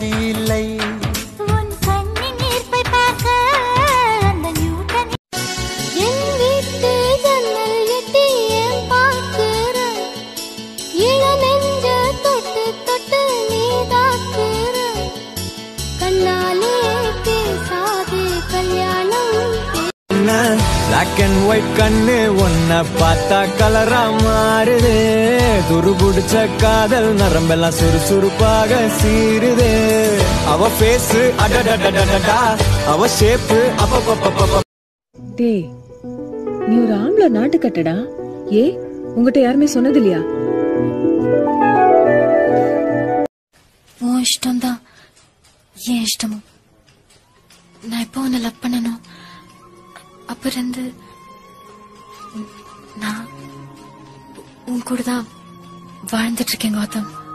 கட்டி இல்லை உன் கண்ணின் ஈர்ப்பை பார்க்க அந்த நியூட்டன் என் வீட்டு ஜன்னல் எட்டி ஏன் பார்க்கிற இளநெஞ்ச தொட்டு தொட்டு நீ தாக்குற கண்ணாலே பேசாதே கல்யாணம் பிளாக் அண்ட் ஒயிட் கண்ணு ஒன்ன பார்த்தா கலரா மாறுது துரு பிடிச்ச காதல் நரம்பெல்லாம் சுறுசுறுப்பாக சீருது அவ பேஸ் அடடடடடடா அவ ஷேப்பு அப்பப்பப்பப்ப டேய் நீ ஒரு ஆம்பளை நாட்டு கட்டடா ஏ உங்ககிட்ட யாருமே சொன்னது இல்லையா உன் இஷ்டம்தான் என் இஷ்டமும் நான் எப்போ உன்னை லவ் பண்ணணும் அப்ப இருந்து நான் உன் கூட தான் வாழ்ந்துட்டு இருக்கேன் கௌதம்